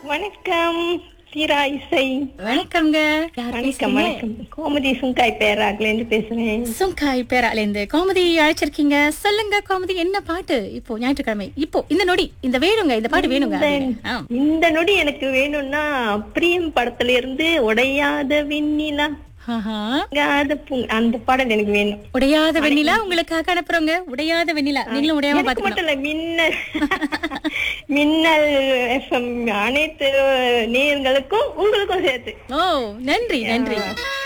வணக்கம் தீரா இசை வணக்கம்ங்க யார் வணக்கம் பேசுறீங்க வணக்கம் கோமதி சுங்காய் பேராக்ல இருந்து பேசுறேன் சுங்காய் பேரால இருந்து கோமதி அழைச்சிருக்கீங்க சொல்லுங்க கோமதி என்ன பாட்டு இப்போ ஞாயிற்றுக்கிழமை இப்போ இந்த நொடி இந்த வேணுங்க இந்த பாட்டு வேணுங்க அப்படின்னு. ஆ. இந்த நொடி எனக்கு வேணும்னா பிரியம் படத்துல இருந்து உடையாத விண்ணிலா ஆஹா. உடையாத பூ- அந்த பாடல் எனக்கு வேணும் உடையாத வெண்ணிலா உங்களுக்காக அனுப்புறோங்க உடையாத வெண்ணிலா நீங்களும் உடையாம எனக்கு பாத்துக்கணும் மட்டும் இல்ல மின்னல் மின்னல் எஃப்எம் அனைத்து நேயர்களுக்கும் உங்களுக்கும் சேர்த்து ஓ நன்றி நன்றி